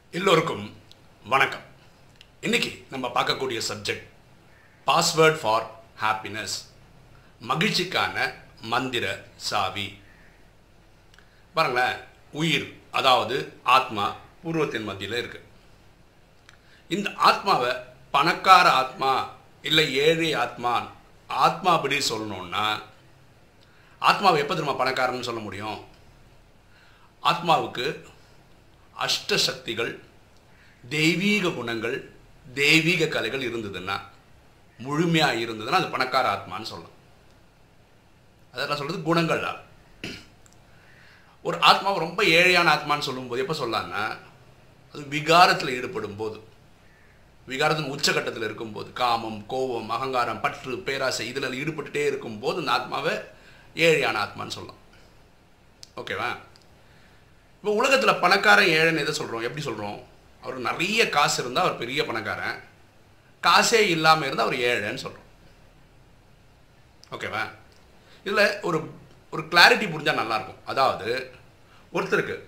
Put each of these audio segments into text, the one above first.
எல்லோருக்கும் வணக்கம் இன்னைக்கு நம்ம பார்க்கக்கூடிய சப்ஜெக்ட் பாஸ்வேர்ட் ஃபார் ஹாப்பினஸ் மகிழ்ச்சிக்கான மந்திர சாவி பாருங்களேன் உயிர் அதாவது ஆத்மா பூர்வத்தின் மத்தியில் இருக்கு இந்த ஆத்மாவை பணக்கார ஆத்மா இல்லை ஏழை ஆத்மா ஆத்மா அப்படி சொல்லணும்னா ஆத்மாவை எப்போ திரும்ப பணக்காரன்னு சொல்ல முடியும் ஆத்மாவுக்கு அஷ்ட சக்திகள் தெய்வீக குணங்கள் தெய்வீக கலைகள் இருந்ததுன்னா முழுமையாக இருந்ததுன்னா அது பணக்கார ஆத்மான்னு சொல்லலாம் அதெல்லாம் சொல்கிறது குணங்களால் ஒரு ஆத்மா ரொம்ப ஏழையான ஆத்மான்னு சொல்லும்போது எப்போ சொல்லலாம்னா அது விகாரத்தில் ஈடுபடும் போது விகாரத்தின் உச்சகட்டத்தில் இருக்கும்போது காமம் கோபம் அகங்காரம் பற்று பேராசை இதில் ஈடுபட்டுட்டே இருக்கும்போது இந்த ஆத்மாவை ஏழையான ஆத்மான்னு சொல்லலாம் ஓகேவா இப்போ உலகத்தில் பணக்காரன் ஏழைன்னு எதை சொல்கிறோம் எப்படி சொல்கிறோம் அவர் நிறைய காசு இருந்தால் அவர் பெரிய பணக்காரன் காசே இல்லாமல் இருந்தால் அவர் ஏழைன்னு சொல்கிறோம் ஓகேவா இதில் ஒரு ஒரு கிளாரிட்டி புரிஞ்சால் நல்லாயிருக்கும் அதாவது ஒருத்தருக்கு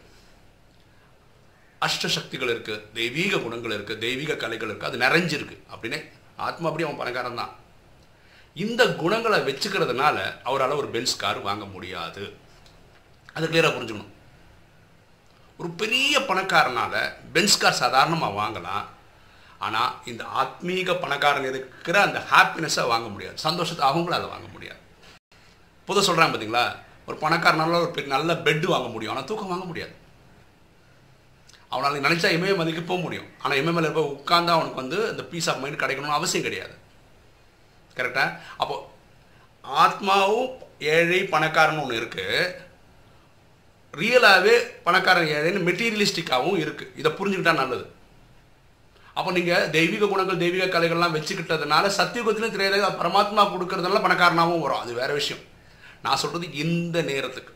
அஷ்ட சக்திகள் இருக்குது தெய்வீக குணங்கள் இருக்குது தெய்வீக கலைகள் இருக்குது அது நிறைஞ்சிருக்கு அப்படின்னு ஆத்மா அப்படி அவன் பணக்காரன் தான் இந்த குணங்களை வச்சுக்கிறதுனால அவரால் ஒரு பென்ஸ் கார் வாங்க முடியாது அது கிளியராக புரிஞ்சுக்கணும் ஒரு பெரிய பணக்காரனால பென்ஸ் கார் சாதாரணமாக வாங்கலாம் ஆனால் இந்த ஆத்மீக பணக்காரன் இருக்கிற அந்த ஹாப்பினஸை வாங்க முடியாது சந்தோஷத்தை அவங்களால வாங்க முடியாது பொதுவாக சொல்கிறாங்க பார்த்தீங்களா ஒரு பணக்காரனால ஒரு பெரிய நல்ல பெட்டு வாங்க முடியும் ஆனால் தூக்கம் வாங்க முடியாது அவனால் நினச்சா இமயமலைக்கு போக முடியும் ஆனால் இமயமலை போய் உட்காந்தா அவனுக்கு வந்து அந்த பீஸ் ஆஃப் மைண்ட் கிடைக்கணும்னு அவசியம் கிடையாது கரெக்டாக அப்போ ஆத்மாவும் ஏழை பணக்காரன்னு ஒன்று இருக்குது ரியலாகவே பணக்காரன் ஏழைன்னு மெட்டீரியலிஸ்டிக்காகவும் இருக்குது இதை புரிஞ்சுக்கிட்டா நல்லது அப்போ நீங்கள் தெய்வீக குணங்கள் தெய்வீக கலைகள்லாம் வச்சுக்கிட்டதுனால சத்தியுகத்திலும் தெரியாத பரமாத்மா கொடுக்கறதுனால பணக்காரனாகவும் வரும் அது வேற விஷயம் நான் சொல்கிறது இந்த நேரத்துக்கு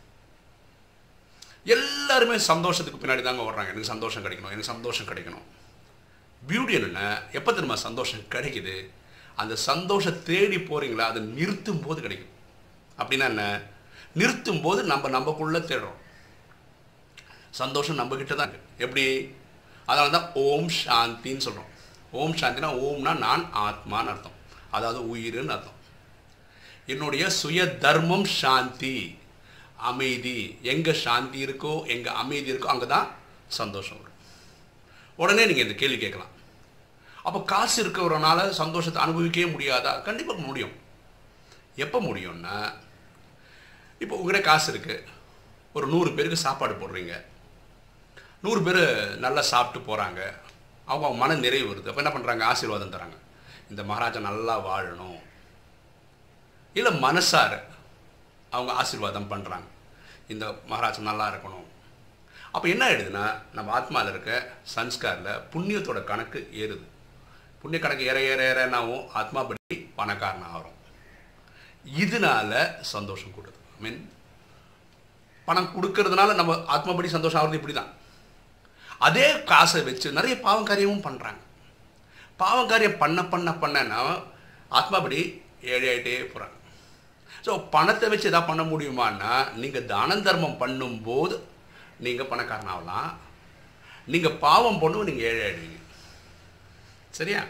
எல்லாருமே சந்தோஷத்துக்கு பின்னாடி தாங்க வர்றாங்க எனக்கு சந்தோஷம் கிடைக்கணும் எனக்கு சந்தோஷம் கிடைக்கணும் பியூட்டி என்னென்ன எப்போ திரும்ப சந்தோஷம் கிடைக்குது அந்த சந்தோஷம் தேடி போகிறீங்களா அதை நிறுத்தும் போது கிடைக்கும் அப்படின்னா என்ன நிறுத்தும் போது நம்ம நம்மக்குள்ளே தேடுறோம் சந்தோஷம் நம்ம கிட்ட தான் இருக்கு எப்படி அதனால தான் ஓம் சாந்தின்னு சொல்கிறோம் ஓம் சாந்தினா ஓம்னா நான் ஆத்மான்னு அர்த்தம் அதாவது உயிர்னு அர்த்தம் என்னுடைய சுய தர்மம் சாந்தி அமைதி எங்கே சாந்தி இருக்கோ எங்கே அமைதி இருக்கோ அங்கே தான் சந்தோஷம் வரும் உடனே நீங்கள் இந்த கேள்வி கேட்கலாம் அப்போ காசு இருக்கிறவனால சந்தோஷத்தை அனுபவிக்கவே முடியாதா கண்டிப்பாக முடியும் எப்போ முடியும்னா இப்போ உங்கள்கிட்ட காசு இருக்குது ஒரு நூறு பேருக்கு சாப்பாடு போடுறீங்க நூறு பேர் நல்லா சாப்பிட்டு போகிறாங்க அவங்க அவங்க மன நிறைவு வருது அப்போ என்ன பண்ணுறாங்க ஆசீர்வாதம் தராங்க இந்த மகாராஜா நல்லா வாழணும் இல்லை மனசார அவங்க ஆசீர்வாதம் பண்ணுறாங்க இந்த மகாராஜா நல்லா இருக்கணும் அப்போ என்ன ஆயிடுதுன்னா நம்ம ஆத்மாவில் இருக்க சன்ஸ்காரில் புண்ணியத்தோட கணக்கு ஏறுது புண்ணிய கணக்கு ஏற ஏற ஏற என்னாவும் ஆத்மா படி பணக்காரன் ஆகிறோம் இதனால சந்தோஷம் கூடுது ஐ மீன் பணம் கொடுக்கறதுனால நம்ம ஆத்மாபடி சந்தோஷம் ஆகிறது இப்படி தான் அதே காசை வச்சு நிறைய பாவம் காரியமும் பண்ணுறாங்க பாவம் காரியம் பண்ண பண்ண பண்ணனா ஆத்மாபடி ஏழையாயிட்டே போகிறாங்க ஸோ பணத்தை வச்சு எதாவது பண்ண முடியுமான்னா நீங்கள் தான தர்மம் பண்ணும்போது நீங்கள் பணக்காரன் ஆகலாம் நீங்கள் பாவம் பண்ணும் நீங்கள் ஏழை ஆயிடுவீங்க சரியா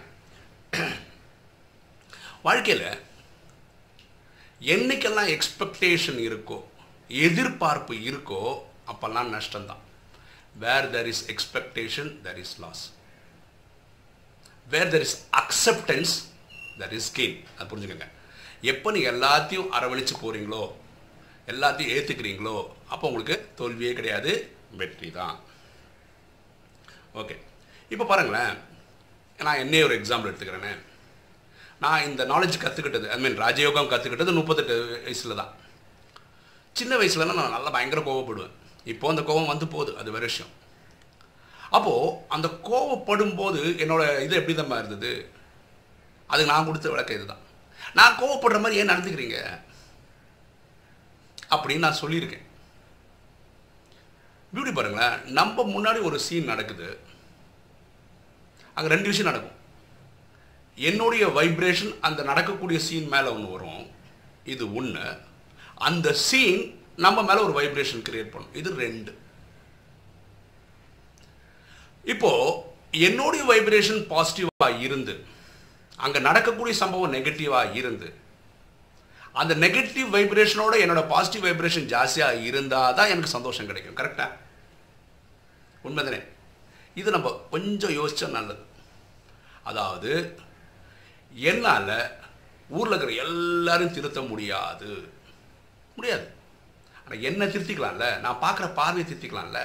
வாழ்க்கையில் என்னைக்கெல்லாம் எக்ஸ்பெக்டேஷன் இருக்கோ எதிர்பார்ப்பு இருக்கோ அப்போல்லாம் நஷ்டம்தான் where there is expectation there is loss where there is acceptance that is gain அது புரிஞ்சுக்கோங்க எப்போ நீங்கள் எல்லாத்தையும் அரவணைச்சு போகிறீங்களோ எல்லாத்தையும் ஏற்றுக்கிறீங்களோ அப்போ உங்களுக்கு தோல்வியே கிடையாது வெற்றி தான் ஓகே இப்போ பாருங்களேன் நான் என்னையே ஒரு எக்ஸாம்பிள் எடுத்துக்கிறேனே நான் இந்த நாலேஜ் கற்றுக்கிட்டது ஐ மீன் ராஜயோகம் கற்றுக்கிட்டது முப்பத்தெட்டு வயசில் தான் சின்ன வயசுலலாம் நான் நல்லா பயங்கர கோவப்படுவேன் இப்போ அந்த கோவம் வந்து போகுது அது வேறு விஷயம் அப்போது அந்த கோவப்படும் போது என்னோட இது எப்படி தான் இருந்தது அதுக்கு நான் கொடுத்த விளக்கம் இதுதான் நான் கோவப்படுற மாதிரி ஏன் நடந்துக்கிறீங்க அப்படின்னு நான் சொல்லியிருக்கேன் பியூட்டி பாருங்களேன் நம்ம முன்னாடி ஒரு சீன் நடக்குது அங்கே ரெண்டு விஷயம் நடக்கும் என்னுடைய வைப்ரேஷன் அந்த நடக்கக்கூடிய சீன் மேலே ஒன்று வரும் இது ஒன்று அந்த சீன் நம்ம மேலே ஒரு வைப்ரேஷன் கிரியேட் பண்ணும் இது ரெண்டு இப்போ என்னுடைய வைப்ரேஷன் பாசிட்டிவாக இருந்து அங்கே நடக்கக்கூடிய சம்பவம் நெகட்டிவாக இருந்து அந்த நெகட்டிவ் வைப்ரேஷனோட என்னோட பாசிட்டிவ் வைப்ரேஷன் ஜாஸ்தியாக இருந்தால் தான் எனக்கு சந்தோஷம் கிடைக்கும் கரெக்டா உண்மைதானே இது நம்ம கொஞ்சம் யோசிச்சா நல்லது அதாவது என்னால் ஊரில் இருக்கிற எல்லாரும் திருத்த முடியாது முடியாது ஆனால் என்ன திருத்திக்கலாம்ல நான் பார்க்குற பார்வையை திருத்திக்கலாம்ல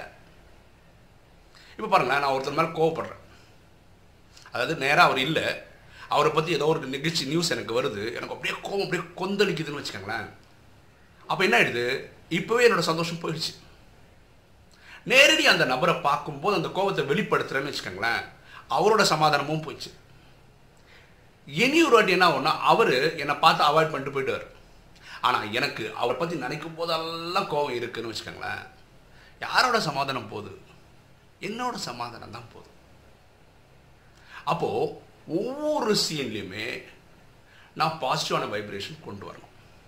இப்போ பாருங்களேன் நான் ஒருத்தர் மேலே கோவப்படுறேன் அதாவது நேராக அவர் இல்லை அவரை பற்றி ஏதோ ஒரு நிகழ்ச்சி நியூஸ் எனக்கு வருது எனக்கு அப்படியே கோவம் அப்படியே கொந்தளிக்குதுன்னு வச்சுக்கோங்களேன் அப்போ என்ன ஆயிடுது இப்போவே என்னோட சந்தோஷம் போயிடுச்சு நேரடி அந்த நபரை பார்க்கும்போது அந்த கோபத்தை வெளிப்படுத்துகிறேன்னு வச்சுக்கோங்களேன் அவரோட சமாதானமும் போயிடுச்சு இனி ஒரு வாட்டி என்ன ஆகும்னா அவர் என்னை பார்த்து அவாய்ட் பண்ணிட்டு போயிட்டார் ஆனால் எனக்கு அவரை பற்றி நினைக்கும் போதெல்லாம் கோபம் இருக்குன்னு வச்சுக்கோங்களேன் யாரோட சமாதானம் போகுது என்னோட சமாதானம் தான் போதும் அப்போது ஒவ்வொரு சீன்லையுமே நான் பாசிட்டிவான வைப்ரேஷன் கொண்டு வரணும்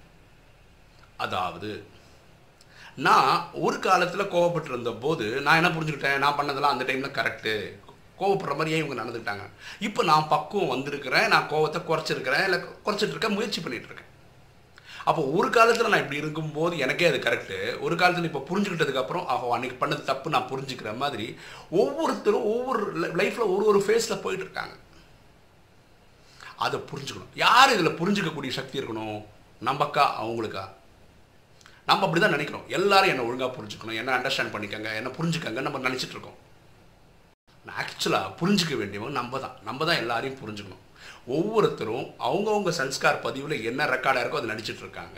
அதாவது நான் ஒரு காலத்தில் கோவப்பட்டிருந்த போது நான் என்ன புரிஞ்சுக்கிட்டேன் நான் பண்ணதெல்லாம் அந்த டைமில் கரெக்டு கோவப்படுற மாதிரியே இவங்க நடந்துக்கிட்டாங்க இப்போ நான் பக்குவம் வந்திருக்கிறேன் நான் கோவத்தை குறைச்சிருக்கிறேன் இல்லை குறைச்சிட்டு இருக்கேன் முயற்சி பண்ணிட்டு இருக்கேன் அப்போ ஒரு காலத்தில் நான் இப்படி இருக்கும்போது எனக்கே அது கரெக்டு ஒரு காலத்தில் இப்போ புரிஞ்சுக்கிட்டதுக்கப்புறம் ஆஹோ அன்னைக்கு பண்ணது தப்பு நான் புரிஞ்சுக்கிற மாதிரி ஒவ்வொருத்தரும் ஒவ்வொரு லைஃப்பில் ஒரு ஒரு ஃபேஸில் போயிட்டு இருக்காங்க அதை புரிஞ்சுக்கணும் யார் இதில் புரிஞ்சுக்கக்கூடிய சக்தி இருக்கணும் நம்மக்கா அவங்களுக்கா நம்ம அப்படி தான் நினைக்கிறோம் எல்லாரும் என்ன ஒழுங்காக புரிஞ்சுக்கணும் என்ன அண்டர்ஸ்டாண்ட் பண்ணிக்கங்க என்ன புரிஞ்சுக்கங்க நம்ம நினச்சிட்டு இருக்கோம் ஆக்சுவலாக புரிஞ்சுக்க வேண்டியவங்க நம்ம தான் நம்ம தான் எல்லாரையும் புரிஞ்சுக்கணும் ஒவ்வொருத்தரும் அவங்கவுங்க சன்ஸ்கார் பதிவில் என்ன ரெக்கார்டாக இருக்கோ அதை நடிச்சிட்டு இருக்காங்க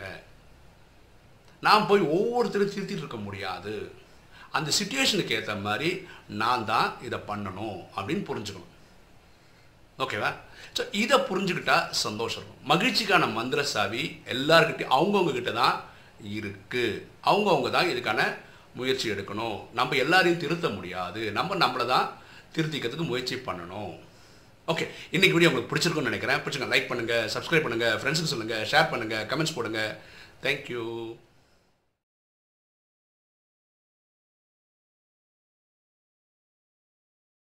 நான் போய் ஒவ்வொருத்தரும் திருத்திட்டு இருக்க முடியாது அந்த சுச்சுவேஷனுக்கு ஏற்ற மாதிரி நான் தான் இதை பண்ணணும் அப்படின்னு புரிஞ்சுக்கணும் ஓகேவா ஸோ இதை புரிஞ்சுக்கிட்டா சந்தோஷம் இருக்கும் மகிழ்ச்சிக்கான மந்திர சாவி எல்லாருக்கிட்டையும் அவங்கவுங்க கிட்ட தான் இருக்கு அவங்கவுங்க தான் இதுக்கான முயற்சி எடுக்கணும் நம்ம எல்லாரையும் திருத்த முடியாது நம்ம நம்மளை தான் திருத்திக்கிறதுக்கு முயற்சி பண்ணணும் ஓகே இன்னைக்கு வீடியோ உங்களுக்கு பிடிச்சிருக்கும்னு நினைக்கிறேன் பிடிச்சிங்க லைக் பண்ணுங்கள் சப்ஸ்கிரைப் பண்ணுங்கள் ஃப்ரெண்ட்ஸுக்கு சொல்லுங்கள் ஷேர் பண்ணுங்கள் கமெண்ட்ஸ் போடுங்க தேங்க்யூ